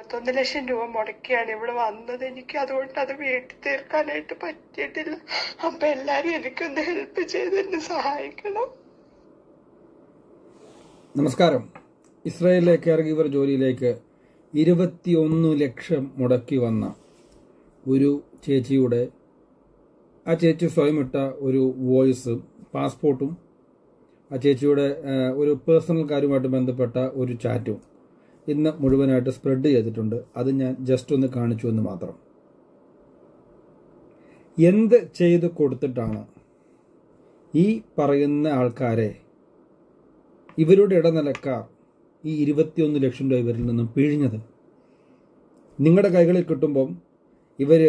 ഇരുപത്തൊന്ന് ലക്ഷം രൂപ മുടക്കിയാണ് ഇവിടെ വന്നത് എനിക്ക് അതുകൊണ്ട് അത് വീട്ടിൽ തീർക്കാനായിട്ട് പറ്റിയിട്ടില്ല അപ്പൊ എല്ലാരും എനിക്കൊന്ന് ഹെൽപ്പ് ചെയ്ത് എന്നെ സഹായിക്കണം നമസ്കാരം ഇസ്രായേലിലെ കെയർ ഗീവർ ജോലിയിലേക്ക് ഇരുപത്തിയൊന്ന് ലക്ഷം മുടക്കി വന്ന ഒരു ചേച്ചിയുടെ ആ ചേച്ചി സ്വയം ഇട്ട ഒരു വോയിസും പാസ്പോർട്ടും ആ ചേച്ചിയുടെ ആ, ഒരു പേഴ്സണൽ കാര്യവുമായിട്ട് ബന്ധപ്പെട്ട ഒരു ചാറ്റും ഇന്ന് മുഴുവനായിട്ട് സ്പ്രെഡ് ചെയ്തിട്ടുണ്ട് അത് ഞാൻ ജസ്റ്റ് ഒന്ന് കാണിച്ചു എന്ന് മാത്രം എന്ത് ചെയ്ത് കൊടുത്തിട്ടാണ് ഈ പറയുന്ന ആൾക്കാരെ ഇവരുടെ ഇടനിലക്കാർ ഈ ഇരുപത്തിയൊന്ന് ലക്ഷം രൂപ ഇവരിൽ നിന്നും പിഴിഞ്ഞത് നിങ്ങളുടെ കൈകളിൽ കിട്ടുമ്പം ഇവർ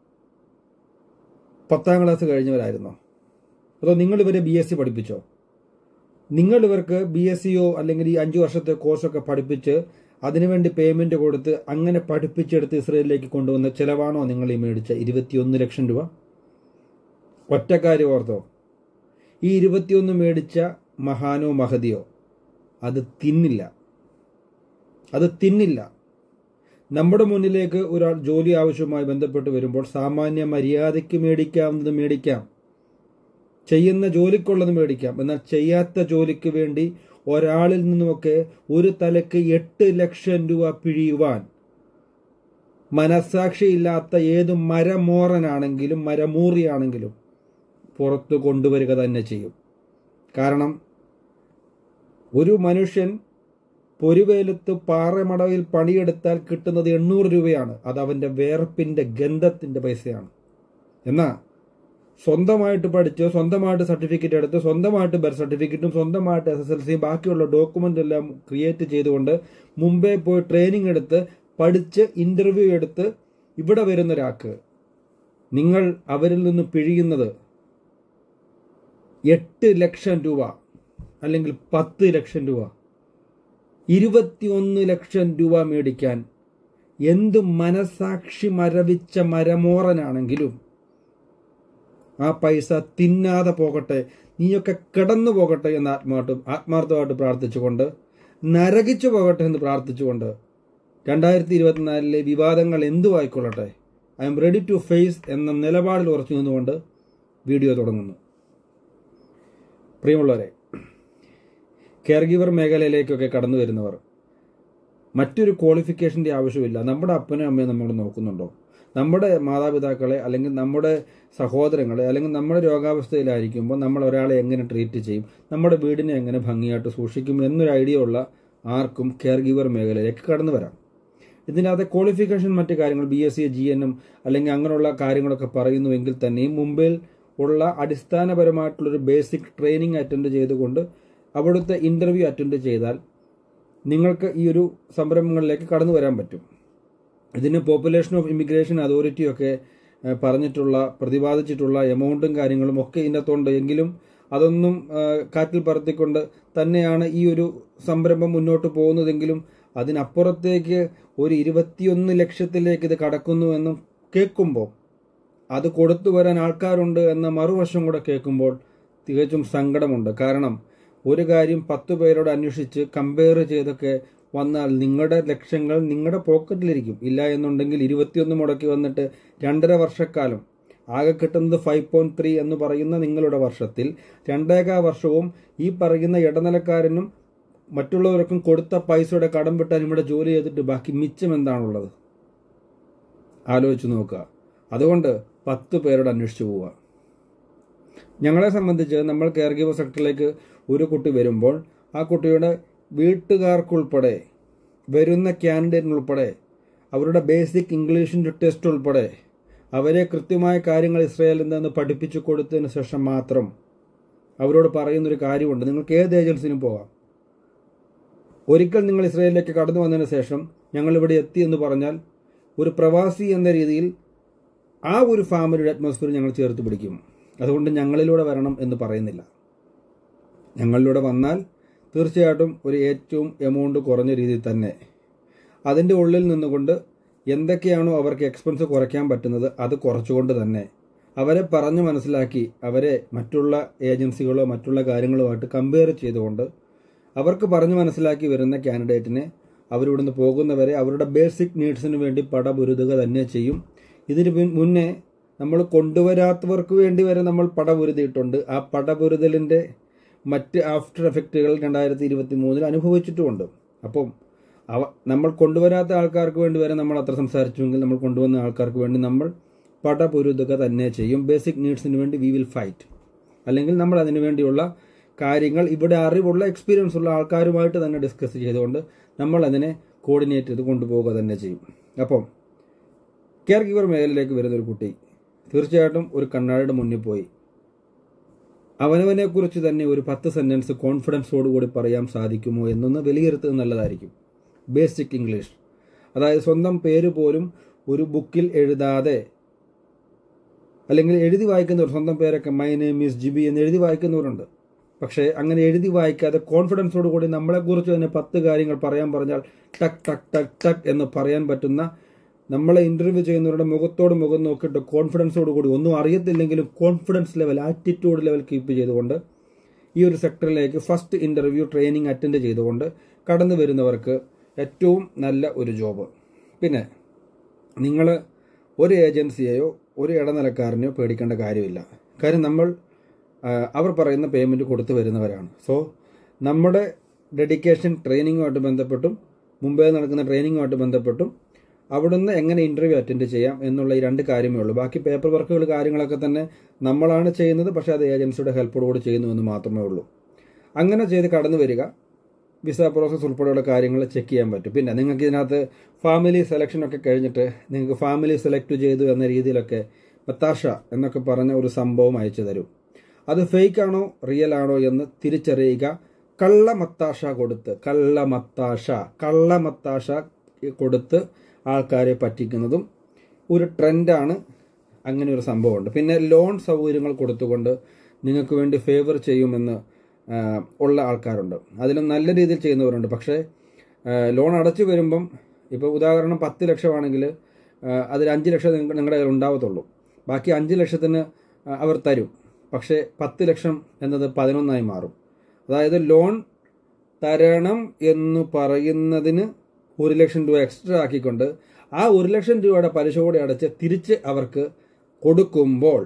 പത്താം ക്ലാസ് കഴിഞ്ഞവരായിരുന്നോ അതോ നിങ്ങൾ ഇവരെ ബി എസ് സി പഠിപ്പിച്ചോ നിങ്ങൾ ഇവർക്ക് ബി എസ് സിയോ അല്ലെങ്കിൽ ഈ അഞ്ചു വർഷത്തെ കോഴ്സൊക്കെ പഠിപ്പിച്ച് അതിനുവേണ്ടി പേയ്മെന്റ് കൊടുത്ത് അങ്ങനെ പഠിപ്പിച്ചെടുത്ത് ഇസ്രയേലിലേക്ക് കൊണ്ടുവന്ന ചിലവാണോ നിങ്ങൾ ഈ മേടിച്ച ഇരുപത്തിയൊന്ന് ലക്ഷം രൂപ ഒറ്റക്കാര്യം ഓർത്തോ ഈ ഇരുപത്തിയൊന്ന് മേടിച്ച മഹാനോ മഹതിയോ അത് തിന്നില്ല അത് തിന്നില്ല നമ്മുടെ മുന്നിലേക്ക് ഒരാൾ ജോലി ആവശ്യവുമായി ബന്ധപ്പെട്ട് വരുമ്പോൾ സാമാന്യ മര്യാദയ്ക്ക് മേടിക്കാവുന്നത് മേടിക്കാം ചെയ്യുന്ന ജോലിക്കുള്ളത് മേടിക്കാം എന്നാൽ ചെയ്യാത്ത ജോലിക്ക് വേണ്ടി ഒരാളിൽ നിന്നുമൊക്കെ ഒരു തലക്ക് എട്ട് ലക്ഷം രൂപ പിഴിയുവാൻ മനസാക്ഷിയില്ലാത്ത ഏത് മരമോറനാണെങ്കിലും മരമൂറിയാണെങ്കിലും പുറത്തു കൊണ്ടുവരിക തന്നെ ചെയ്യും കാരണം ഒരു മനുഷ്യൻ പൊരുവേലത്ത് പാറമടവിൽ പണിയെടുത്താൽ കിട്ടുന്നത് എണ്ണൂറ് രൂപയാണ് അത് അവന്റെ വേർപ്പിന്റെ ഗന്ധത്തിന്റെ പൈസയാണ് എന്നാ സ്വന്തമായിട്ട് പഠിച്ച് സ്വന്തമായിട്ട് സർട്ടിഫിക്കറ്റ് എടുത്ത് സ്വന്തമായിട്ട് ബർത്ത് സർട്ടിഫിക്കറ്റും സ്വന്തമായിട്ട് എസ് എസ് എൽ സിയും ബാക്കിയുള്ള ഡോക്യുമെന്റ് എല്ലാം ക്രിയേറ്റ് ചെയ്തുകൊണ്ട് മുമ്പേ പോയി ട്രെയിനിങ് എടുത്ത് പഠിച്ച് ഇന്റർവ്യൂ എടുത്ത് ഇവിടെ വരുന്ന ഒരാൾക്ക് നിങ്ങൾ അവരിൽ നിന്ന് പിഴിയുന്നത് എട്ട് ലക്ഷം രൂപ അല്ലെങ്കിൽ പത്ത് ലക്ഷം രൂപ ഇരുപത്തിയൊന്ന് ലക്ഷം രൂപ മേടിക്കാൻ എന്ത് മനസാക്ഷി മരവിച്ച മരമോറനാണെങ്കിലും ആ പൈസ തിന്നാതെ പോകട്ടെ നീയൊക്കെ കിടന്നു പോകട്ടെ എന്ന് ആത്മാർത്ഥ ആത്മാർത്ഥമായിട്ട് പ്രാർത്ഥിച്ചുകൊണ്ട് നരകിച്ചു പോകട്ടെ എന്ന് പ്രാർത്ഥിച്ചുകൊണ്ട് രണ്ടായിരത്തി ഇരുപത്തിനാലിലെ വിവാദങ്ങൾ എന്തു ആയിക്കൊള്ളട്ടെ I am ready to face എന്ന നിലപാടിൽ ഉറച്ചു നിന്നുകൊണ്ട് വീഡിയോ തുടങ്ങുന്നു പ്രിയമുള്ളവരെ കെയർ ഗീവർ മേഖലയിലേക്കൊക്കെ കടന്നു വരുന്നവർ മറ്റൊരു ക്വാളിഫിക്കേഷൻ്റെ ആവശ്യമില്ല നമ്മുടെ അപ്പനും അമ്മയും നമ്മൾ നോക്കുന്നുണ്ടോ നമ്മുടെ മാതാപിതാക്കളെ അല്ലെങ്കിൽ നമ്മുടെ സഹോദരങ്ങളെ അല്ലെങ്കിൽ നമ്മുടെ രോഗാവസ്ഥയിലായിരിക്കുമ്പോൾ നമ്മൾ ഒരാളെ എങ്ങനെ ട്രീറ്റ് ചെയ്യും നമ്മുടെ വീടിനെ എങ്ങനെ ഭംഗിയായിട്ട് സൂക്ഷിക്കും എന്നൊരു ഐഡിയ ഉള്ള ആർക്കും കെയർ ഗീവർ മേഖലയിലേക്ക് കടന്നു വരാം ഇതിനകത്തെ ക്വാളിഫിക്കേഷൻ മറ്റു കാര്യങ്ങൾ ബി എസ് സി ജി എനും അല്ലെങ്കിൽ അങ്ങനെയുള്ള കാര്യങ്ങളൊക്കെ പറയുന്നുവെങ്കിൽ തന്നെയും മുമ്പിൽ ഉള്ള അടിസ്ഥാനപരമായിട്ടുള്ളൊരു ബേസിക് ട്രെയിനിങ് അറ്റൻഡ് ചെയ്തുകൊണ്ട് അവിടുത്തെ ഇന്റർവ്യൂ അറ്റൻഡ് ചെയ്താൽ നിങ്ങൾക്ക് ഈ ഒരു സംരംഭങ്ങളിലേക്ക് കടന്നു വരാൻ പറ്റും ഇതിന് പോപ്പുലേഷൻ ഓഫ് ഇമിഗ്രേഷൻ അതോറിറ്റി ഒക്കെ ഏഹ്, പറഞ്ഞിട്ടുള്ള പ്രതിപാദിച്ചിട്ടുള്ള എമൗണ്ടും കാര്യങ്ങളും ഒക്കെ ഇതിനകത്തുണ്ട് എങ്കിലും അതൊന്നും ഏഹ്, കാറ്റിൽ പറത്തിക്കൊണ്ട് തന്നെയാണ് ഈ ഒരു സംരംഭം മുന്നോട്ട് പോകുന്നതെങ്കിലും അതിനപ്പുറത്തേക്ക് ഒരു ഇരുപത്തിയൊന്ന് ലക്ഷത്തിലേക്ക് ഇത് കടക്കുന്നു എന്നും കേൾക്കുമ്പോൾ അത് കൊടുത്തു വരാൻ ആൾക്കാരുണ്ട് എന്ന മറുവശം കൂടെ കേൾക്കുമ്പോൾ തികച്ചും സങ്കടമുണ്ട് കാരണം ഒരു കാര്യം പത്ത് പേരോട് അന്വേഷിച്ച് കമ്പയർ ചെയ്തൊക്കെ വന്നാൽ നിങ്ങളുടെ ലക്ഷ്യങ്ങൾ നിങ്ങളുടെ പോക്കറ്റിലിരിക്കും ഇല്ല എന്നുണ്ടെങ്കിൽ ഇരുപത്തിയൊന്ന് മുടക്കി വന്നിട്ട് രണ്ടര വർഷക്കാലം ആകെ കിട്ടുന്നത് ഫൈവ് പോയിന്റ് ത്രീ എന്ന് പറയുന്ന നിങ്ങളുടെ വർഷത്തിൽ രണ്ടേകാ വർഷവും ഈ പറയുന്ന ഇടനിലക്കാരനും മറ്റുള്ളവർക്കും കൊടുത്ത പൈസയുടെ കടം വിട്ടാൻ ഇവിടെ ജോലി ചെയ്തിട്ട് ബാക്കി മിച്ചം എന്താണുള്ളത് ആലോചിച്ച് നോക്കുക അതുകൊണ്ട് പത്ത് പേരോട് അന്വേഷിച്ചു പോവുക ഞങ്ങളെ സംബന്ധിച്ച് നമ്മൾ കെയർ ഗീവർ സെക്ടറിലേക്ക് ഒരു കുട്ടി വരുമ്പോൾ ആ കുട്ടിയുടെ വീട്ടുകാർക്കുൾപ്പെടെ വരുന്ന ക്യാൻഡിഡേറ്റിനുൾപ്പെടെ അവരുടെ ബേസിക് ഇംഗ്ലീഷിൻ്റെ ടെസ്റ്റ് ഉൾപ്പെടെ അവരെ കൃത്യമായ കാര്യങ്ങൾ ഇസ്രായേലിൽ നിന്ന് പഠിപ്പിച്ചു കൊടുത്തതിന് ശേഷം മാത്രം അവരോട് പറയുന്നൊരു കാര്യമുണ്ട് നിങ്ങൾക്ക് ഏത് ഏജൻസിനും പോകാം ഒരിക്കൽ നിങ്ങൾ ഇസ്രായേലിലേക്ക് കടന്നു വന്നതിന് ശേഷം ഞങ്ങൾ ഇവിടെ എത്തി എന്ന് പറഞ്ഞാൽ ഒരു പ്രവാസി എന്ന രീതിയിൽ ആ ഒരു ഫാമിലിയുടെ അറ്റ്മോസ്ഫിയർ ഞങ്ങൾ ചേർത്ത് പിടിക്കും അതുകൊണ്ട് ഞങ്ങളിലൂടെ വരണം എന്ന് പറയുന്നില്ല ഞങ്ങളിലൂടെ വന്നാൽ തീർച്ചയായിട്ടും ഒരു ഏറ്റവും എമൗണ്ട് കുറഞ്ഞ രീതിയിൽ തന്നെ അതിൻ്റെ ഉള്ളിൽ നിന്നുകൊണ്ട് എന്തൊക്കെയാണോ അവർക്ക് എക്സ്പെൻസ് കുറയ്ക്കാൻ പറ്റുന്നത് അത് കുറച്ചുകൊണ്ട് തന്നെ അവരെ പറഞ്ഞു മനസ്സിലാക്കി അവരെ മറ്റുള്ള ഏജൻസികളോ മറ്റുള്ള കാര്യങ്ങളുമായിട്ട് കമ്പയർ ചെയ്തുകൊണ്ട് അവർക്ക് പറഞ്ഞു മനസ്സിലാക്കി വരുന്ന കാൻഡിഡേറ്റിനെ അവരിവിടുന്ന് പോകുന്നവരെ അവരുടെ ബേസിക് നീഡ്സിന് വേണ്ടി പടപൊരുതുക തന്നെ ചെയ്യും ഇതിന് പിൻ- മുന്നേ നമ്മൾ കൊണ്ടുവരാത്തവർക്ക് വേണ്ടി വരെ നമ്മൾ പടപൊരുതിയിട്ടുണ്ട് ആ പടപൊരുതലിൻ്റെ മറ്റ് ആഫ്റ്റർ എഫക്റ്റുകൾ രണ്ടായിരത്തി ഇരുപത്തി മൂന്നിൽ അനുഭവിച്ചിട്ടുമുണ്ട് അപ്പം അവ നമ്മൾ കൊണ്ടുവരാത്ത ആൾക്കാർക്ക് വേണ്ടി വരെ നമ്മൾ അത്ര സംസാരിച്ചുവെങ്കിൽ നമ്മൾ കൊണ്ടുവന്ന ആൾക്കാർക്ക് വേണ്ടി നമ്മൾ പടപൊരുതുക തന്നെ ചെയ്യും ബേസിക് നീഡ്സിന് വേണ്ടി വി വിൽ ഫൈറ്റ് അല്ലെങ്കിൽ നമ്മൾ അതിനു വേണ്ടിയുള്ള കാര്യങ്ങൾ ഇവിടെ അറിവുള്ള എക്സ്പീരിയൻസ് ഉള്ള ആൾക്കാരുമായിട്ട് തന്നെ ഡിസ്കസ് ചെയ്തുകൊണ്ട് നമ്മൾ അതിനെ കോർഡിനേറ്റ് ചെയ്ത് കൊണ്ടുപോവുക തന്നെ ചെയ്യും അപ്പം കെയർ ഗിവർ മേഖലയിലേക്ക് വരുന്ന ഒരു കുട്ടി തീർച്ചയായിട്ടും ഒരു കണ്ണാടിയുടെ മുന്നിൽ പോയി അവനവനെ കുറിച്ച് തന്നെ ഒരു പത്ത് സെന്റൻസ് കോൺഫിഡൻസോടുകൂടി പറയാൻ സാധിക്കുമോ എന്നൊന്ന് വിലയിരുത്തുന്നത് നല്ലതായിരിക്കും ബേസിക് ഇംഗ്ലീഷ് അതായത് സ്വന്തം പേര് പോലും ഒരു ബുക്കിൽ എഴുതാതെ അല്ലെങ്കിൽ എഴുതി വായിക്കുന്നവർ സ്വന്തം പേരൊക്കെ മൈ നെയിം ഈസ് ജിബി എന്ന് എഴുതി വായിക്കുന്നവരുണ്ട് പക്ഷേ അങ്ങനെ എഴുതി വായിക്കാതെ കോൺഫിഡൻസോട് കൂടി നമ്മളെക്കുറിച്ച് തന്നെ പത്ത് കാര്യങ്ങൾ പറയാൻ പറഞ്ഞാൽ ടക്ക് ടക്ക് ടക്ക് ടക്ക് എന്ന് പറയാൻ പറ്റുന്ന നമ്മളെ ഇന്റർവ്യൂ ചെയ്യുന്നവരുടെ മുഖത്തോട് മുഖം നോക്കിയിട്ട് കോൺഫിഡൻസോട് കൂടി ഒന്നും അറിയത്തില്ലെങ്കിലും confidence level attitude level keep ചെയ്തുകൊണ്ട് ഈ ഒരു സെക്ടറിലേക്ക് ഫസ്റ്റ് ഇന്റർവ്യൂ ട്രെയിനിങ് അറ്റൻഡ് ചെയ്തുകൊണ്ട് കടന്നു വരുന്നവർക്ക് ഏറ്റവും നല്ല ഒരു ജോബ് പിന്നെ നിങ്ങൾ ഒരു ഏജൻസിയെയോ ഒരു ഇടനിലക്കാരനെയോ പേടിക്കേണ്ട കാര്യമില്ല കാര്യം നമ്മൾ ആ, അവർ പറയുന്ന പേയ്മെൻറ്റ് കൊടുത്തു വരുന്നവരാണ് സോ നമ്മുടെ ഡെഡിക്കേഷൻ ട്രെയിനിങ്ങുമായിട്ട് ബന്ധപ്പെട്ടും മുമ്പേ നടക്കുന്ന ട്രെയിനിങ്ങുമായിട്ട് ബന്ധപ്പെട്ടും അവിടുന്ന് എങ്ങനെ ഇൻ്റർവ്യൂ അറ്റൻഡ് ചെയ്യാം എന്നുള്ള ഈ രണ്ട് കാര്യമേ ഉള്ളൂ ബാക്കി പേപ്പർ വർക്കുകൾ കാര്യങ്ങളൊക്കെ തന്നെ നമ്മളാണ് ചെയ്യുന്നത് പക്ഷേ അത് ഏജൻസിയുടെ ഹെൽപ്പോടുകൂടി ചെയ്യുന്നു എന്ന് മാത്രമേ ഉള്ളൂ അങ്ങനെ ചെയ്ത് കടന്നു വരിക വിസ പ്രോസസ്സ് ഉൾപ്പെടെയുള്ള കാര്യങ്ങൾ ചെക്ക് ചെയ്യാൻ പറ്റും പിന്നെ നിങ്ങൾക്ക് ഇതിനകത്ത് ഫാമിലി സെലക്ഷൻ ഒക്കെ കഴിഞ്ഞിട്ട് നിങ്ങൾക്ക് ഫാമിലി സെലക്ട് ചെയ്തു എന്ന രീതിയിലൊക്കെ മത്താഷ എന്നൊക്കെ പറഞ്ഞ ഒരു സംഭവം അയച്ചു തരും അത് ഫേക്ക് ആണോ റിയൽ ആണോ എന്ന് തിരിച്ചറിയുക കള്ള മത്താഷ കൊടുത്ത് കള്ള മത്താഷ കള്ള മത്താഷ കൊടുത്ത് ആൾക്കാരെ പറ്റിക്കുന്നതും ഒരു ട്രെൻഡാണ് അങ്ങനെ ഒരു സംഭവമുണ്ട് പിന്നെ ലോൺ സൗകര്യങ്ങൾ കൊടുത്തുകൊണ്ട് നിങ്ങൾക്ക് വേണ്ടി ഫേവർ ചെയ്യുമെന്ന് ആ, ഉള്ള ആൾക്കാരുണ്ട് അതിലും നല്ല രീതിയിൽ ചെയ്യുന്നവരുണ്ട് പക്ഷേ ആ, ലോൺ അടച്ചു വരുമ്പം ഇപ്പോൾ ഉദാഹരണം പത്ത് ലക്ഷമാണെങ്കിൽ ആ, അതിൽ അഞ്ച് ലക്ഷം നിങ്ങ- നിങ്ങളുടെ കയ്യിൽ ഉണ്ടാവത്തുള്ളൂ ബാക്കി അഞ്ച് ലക്ഷത്തിന് ആ, അവർ തരും പക്ഷേ പത്ത് ലക്ഷം എന്നത് പതിനൊന്നായി മാറും അതായത് ലോൺ തരണം എന്ന് പറയുന്നതിന് ഒരു ലക്ഷം രൂപ എക്സ്ട്രാ ആക്കിക്കൊണ്ട് ആ ഒരു ലക്ഷം രൂപയുടെ പലിശ കൂടി അടച്ച് തിരിച്ച് അവർക്ക് കൊടുക്കുമ്പോൾ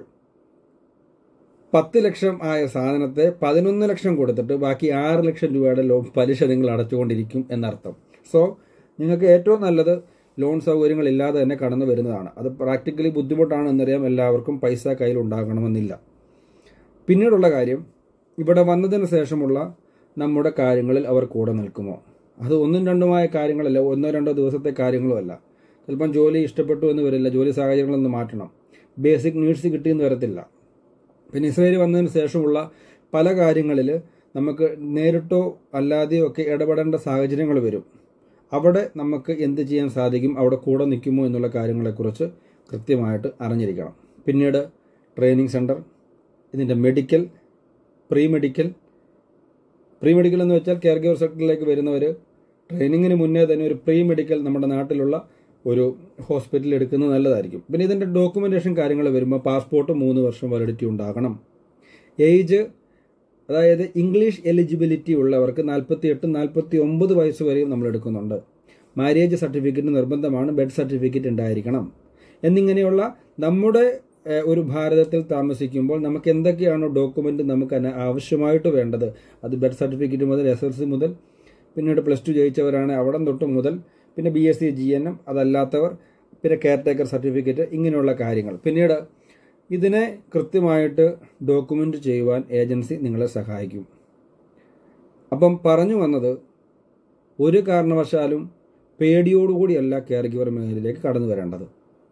പത്ത് ലക്ഷം ആയ സാധനത്തെ പതിനൊന്ന് ലക്ഷം കൊടുത്തിട്ട് ബാക്കി ആറ് ലക്ഷം രൂപയുടെ ലോൺ പലിശ നിങ്ങൾ അടച്ചുകൊണ്ടിരിക്കും എന്നർത്ഥം സോ നിങ്ങൾക്ക് ഏറ്റവും നല്ലത് ലോൺ സൗകര്യങ്ങൾ ഇല്ലാതെ തന്നെ കടന്നു വരുന്നതാണ് അത് പ്രാക്ടിക്കലി ബുദ്ധിമുട്ടാണ് എന്നറിയാം എല്ലാവർക്കും പൈസ കയ്യിൽ ഉണ്ടാകണമെന്നില്ല പിന്നീടുള്ള കാര്യം ഇവിടെ വന്നതിന് ശേഷമുള്ള നമ്മുടെ കാര്യങ്ങളിൽ അവർ കൂടെ നിൽക്കുമോ അത് ഒന്നും രണ്ടുമായ കാര്യങ്ങളല്ല ഒന്നോ രണ്ടോ ദിവസത്തെ കാര്യങ്ങളും അല്ല ചിലപ്പം ജോലി ഇഷ്ടപ്പെട്ടു എന്ന് വരില്ല ജോലി സാഹചര്യങ്ങളൊന്ന് മാറ്റണം ബേസിക് നീഡ്സ് കിട്ടിയെന്ന് വരത്തില്ല പിന്നെ ഇസ്രയേൽ വന്നതിന് ശേഷമുള്ള പല കാര്യങ്ങളിൽ നമുക്ക് നേരിട്ടോ അല്ലാതെയോ ഒക്കെ ഇടപെടേണ്ട സാഹചര്യങ്ങൾ വരും അവിടെ നമുക്ക് എന്ത് ചെയ്യാൻ സാധിക്കും അവിടെ കൂടെ നിൽക്കുമോ എന്നുള്ള കാര്യങ്ങളെക്കുറിച്ച് കൃത്യമായിട്ട് അറിഞ്ഞിരിക്കണം പിന്നീട് ട്രെയിനിങ് സെൻറ്റർ ഇതിൻ്റെ medical pre medical pre medical എന്ന് വെച്ചാൽ കെയർ ഗിവർ സെക്ടറിലേക്ക് വരുന്നവർ ട്രെയിനിങ്ങിന് മുന്നേ തന്നെ ഒരു പ്രീ മെഡിക്കൽ നമ്മുടെ നാട്ടിലുള്ള ഒരു ഹോസ്പിറ്റലിൽ എടുക്കുന്നത് നല്ലതായിരിക്കും പിന്നെ ഇതിൻ്റെ ഡോക്യുമെൻറ്റേഷൻ കാര്യങ്ങൾ വരുമ്പോൾ പാസ്പോർട്ട് മൂന്ന് വർഷം വാലിഡിറ്റി ഉണ്ടാകണം ഏജ് അതായത് ഇംഗ്ലീഷ് എലിജിബിലിറ്റി ഉള്ളവർക്ക് നാൽപ്പത്തി എട്ട് നാൽപ്പത്തി ഒമ്പത് വയസ്സ് വരെയും നമ്മൾ എടുക്കുന്നുണ്ട് മാരേജ് സർട്ടിഫിക്കറ്റ് നിർബന്ധമാണ് ബെഡ് സർട്ടിഫിക്കറ്റ് ഉണ്ടായിരിക്കണം എന്നിങ്ങനെയുള്ള നമ്മുടെ ഏഹ്, ഒരു ഭാരതത്തിൽ താമസിക്കുമ്പോൾ നമുക്ക് എന്തൊക്കെയാണോ ഡോക്യുമെൻ്റ് നമുക്ക് അന- ആവശ്യമായിട്ട് വേണ്ടത് അത് ബെഡ് സർട്ടിഫിക്കറ്റ് മുതൽ എസ് എൽ സി മുതൽ പിന്നീട് പ്ലസ് ടു ജയിച്ചവരാണ് അവിടെ തൊട്ട് മുതൽ പിന്നെ B S C G N M അതല്ലാത്തവർ പിന്നെ കെയർ ടേക്കർ സർട്ടിഫിക്കറ്റ് ഇങ്ങനെയുള്ള കാര്യങ്ങൾ പിന്നീട് ഇതിനെ കൃത്യമായിട്ട് ഡോക്യുമെൻ്റ് ചെയ്യുവാൻ ഏജൻസി നിങ്ങളെ സഹായിക്കും അപ്പം പറഞ്ഞു വന്നത് ഒരു കാരണവശാലും പേടിയോടുകൂടിയല്ല കെയർ ഗീവർ മേഖലയിലേക്ക് കടന്നു വരേണ്ടത്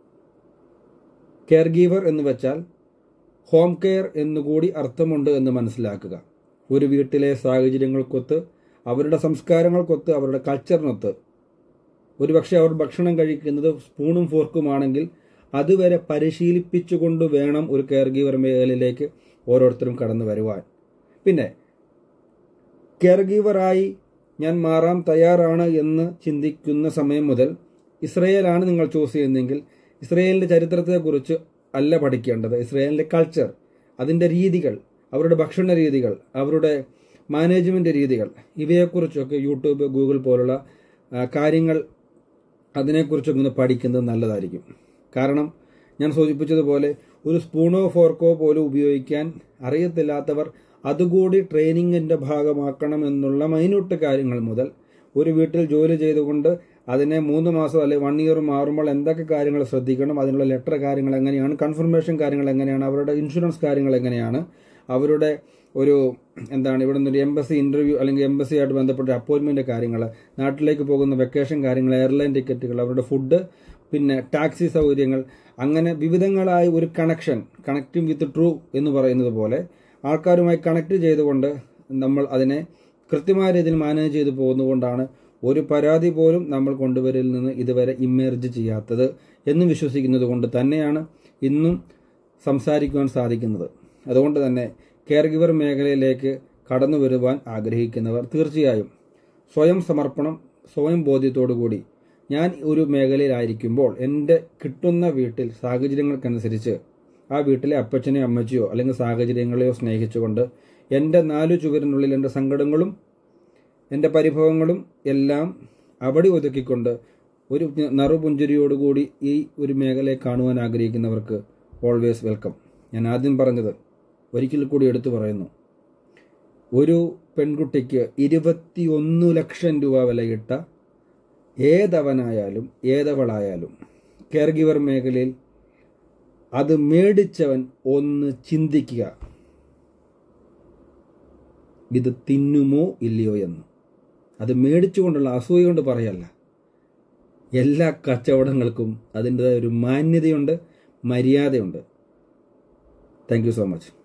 കെയർ ഗീവർ എന്ന് വെച്ചാൽ ഹോം കെയർ എന്നുകൂടി അർത്ഥമുണ്ട് എന്ന് മനസ്സിലാക്കുക ഒരു വീട്ടിലെ സാഹചര്യങ്ങൾക്കൊത്ത് അവരുടെ സംസ്കാരങ്ങൾക്കൊത്ത് അവരുടെ കൾച്ചറിനൊത്ത് ഒരുപക്ഷെ അവർ ഭക്ഷണം കഴിക്കുന്നത് സ്പൂണും ഫോർക്കുമാണെങ്കിൽ അതുവരെ പരിശീലിപ്പിച്ചുകൊണ്ട് വേണം ഒരു കെയർ ഗീവർ മേഖലയിലേക്ക് ഓരോരുത്തരും കടന്നു വരുവാൻ പിന്നെ കെയർ ഗീവറായി ഞാൻ മാറാൻ തയ്യാറാണ് എന്ന് ചിന്തിക്കുന്ന സമയം മുതൽ ഇസ്രയേലാണ് നിങ്ങൾ ചൂസ് ചെയ്യുന്നതെങ്കിൽ ഇസ്രയേലിൻ്റെ ചരിത്രത്തെക്കുറിച്ച് അല്ല പഠിക്കേണ്ടത് ഇസ്രയേലിൻ്റെ കൾച്ചർ അതിൻ്റെ രീതികൾ അവരുടെ ഭക്ഷണ രീതികൾ അവരുടെ മാനേജ്മെൻറ്റ് രീതികൾ ഇവയെക്കുറിച്ചൊക്കെ യൂട്യൂബ് ഗൂഗിൾ പോലുള്ള ആ, കാര്യങ്ങൾ അതിനെക്കുറിച്ചൊക്കെ ഒന്ന് പഠിക്കുന്നത് നല്ലതായിരിക്കും കാരണം ഞാൻ സൂചിപ്പിച്ചതുപോലെ ഒരു സ്പൂണോ ഫോർക്കോ പോലും ഉപയോഗിക്കാൻ അറിയത്തില്ലാത്തവർ അതുകൂടി ട്രെയിനിങ്ങിൻ്റെ ഭാഗമാക്കണം എന്നുള്ള മൈന്യൂട്ട് കാര്യങ്ങൾ മുതൽ ഒരു വീട്ടിൽ ജോലി ചെയ്തുകൊണ്ട് അതിനെ മൂന്ന് മാസം അല്ലെങ്കിൽ വൺ ഇയർ മാറുമ്പോൾ എന്തൊക്കെ കാര്യങ്ങൾ ശ്രദ്ധിക്കണം അതിനുള്ള ലെറ്റർ കാര്യങ്ങൾ എങ്ങനെയാണ് കൺഫർമേഷൻ കാര്യങ്ങൾ എങ്ങനെയാണ് അവരുടെ ഇൻഷുറൻസ് കാര്യങ്ങൾ എങ്ങനെയാണ് അവരുടെ ഒരു എന്താണ് ഇവിടെ നിന്നൊരു എംബസി ഇന്റർവ്യൂ അല്ലെങ്കിൽ എംബസി ആയിട്ട് ബന്ധപ്പെട്ട അപ്പോയിൻമെന്റ് കാര്യങ്ങൾ നാട്ടിലേക്ക് പോകുന്ന വെക്കേഷൻ കാര്യങ്ങൾ എയർലൈൻ ടിക്കറ്റുകൾ അവരുടെ ഫുഡ് പിന്നെ ടാക്സി സൗകര്യങ്ങൾ അങ്ങനെ വിവിധങ്ങളായ ഒരു കണക്ഷൻ കണക്റ്റിംഗ് വിത്ത് ട്രൂ എന്ന് പറയുന്നത് പോലെ ആൾക്കാരുമായി കണക്ട് ചെയ്തുകൊണ്ട് നമ്മൾ അതിനെ കൃത്യമായ രീതിയിൽ മാനേജ് ചെയ്ത് പോകുന്നതുകൊണ്ടാണ് ഒരു പരാതി പോലും നമ്മൾ കൊണ്ടുവരിൽ നിന്ന് ഇതുവരെ ഇമ്മേർജ് ചെയ്യാത്തത് എന്ന് വിശ്വസിക്കുന്നത് കൊണ്ട് തന്നെയാണ് ഇന്നും സംസാരിക്കുവാൻ സാധിക്കുന്നത് അതുകൊണ്ട് തന്നെ കെയർ ഗിവർ മേഖലയിലേക്ക് കടന്നു വരുവാൻ ആഗ്രഹിക്കുന്നവർ തീർച്ചയായും സ്വയം സമർപ്പണം സ്വയം ബോധ്യത്തോടു കൂടി ഞാൻ ഒരു മേഖലയിലായിരിക്കുമ്പോൾ എൻ്റെ കിട്ടുന്ന വീട്ടിൽ സാഹചര്യങ്ങൾക്കനുസരിച്ച് ആ വീട്ടിലെ അപ്പച്ചനെയോ അമ്മച്ചിയോ അല്ലെങ്കിൽ സാഹചര്യങ്ങളെയോ സ്നേഹിച്ചുകൊണ്ട് എൻ്റെ നാലു ചുവരിനുള്ളിൽ എൻ്റെ സങ്കടങ്ങളും എൻ്റെ പരിഭവങ്ങളും എല്ലാം അവിടെ ഒതുക്കിക്കൊണ്ട് ഒരു നറുപുഞ്ചിരിയോടുകൂടി ഈ ഒരു മേഖലയെ കാണുവാൻ ആഗ്രഹിക്കുന്നവർക്ക് ഓൾവേസ് വെൽക്കം ഞാൻ ആദ്യം പറഞ്ഞത് ഒരിക്കൽ കൂടി എടുത്തു പറയുന്നു ഒരു പെൺകുട്ടിക്ക് ഇരുപത്തിയൊന്ന് ലക്ഷം രൂപ വിലയിട്ട ഏതവനായാലും ഏതവളായാലും കെയർ ഗിവർ മേഖലയിൽ അത് മേടിച്ചവൻ ഒന്ന് ചിന്തിക്കുക ഇത് തിന്നുമോ ഇല്ലയോ എന്ന് അത് മേടിച്ചുകൊണ്ടുള്ള അസൂയ കൊണ്ട് പറയല്ല എല്ലാ കച്ചവടങ്ങൾക്കും അതിൻ്റെതായ ഒരു മാന്യതയുണ്ട് മര്യാദയുണ്ട് താങ്ക് യു സോ മച്ച്